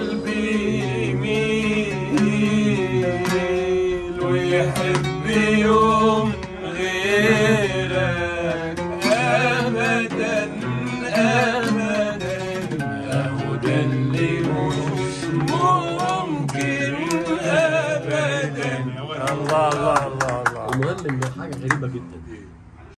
قلبي يميل ويحب يوم غيرك أبدا أبدا أهو ده اللي مش ممكن أبدا الله الله الله الله المهم ان حاجه غريبه جدا